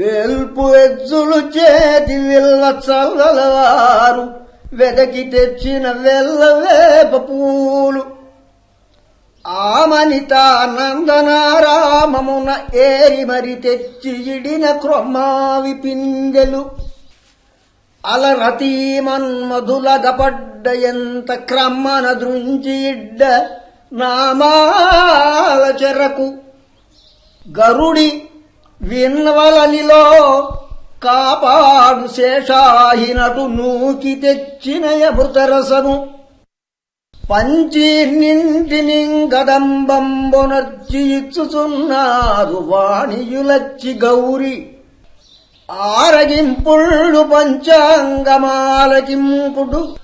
వెల్పు ఎజ్జులు చేతి విల్వ చల్లలవారు వెదకి తెచ్చిన వెల్లవేప పూలు ఆమనిత నందనారామమున ఏరి మరి తెచ్చి ఇడిన క్రొమ్మావి పిందెలు అలరతీ మన్మధులగపడ్డ ఎంత క్రమ్మన దృంచి ఇడ్డ నామాల చెరకు గరుడి విన్వలనిలో కాపాడు శేషాహినటు నూకి తెచ్చిన అమృతరసము పంచీర్నింటిని గదంబంబొనర్చి ఇచ్చుచున్నారు వాణియులచ్చి గౌరి ఆరగింపుళ్ళు పంచాంగమాలకింపుడు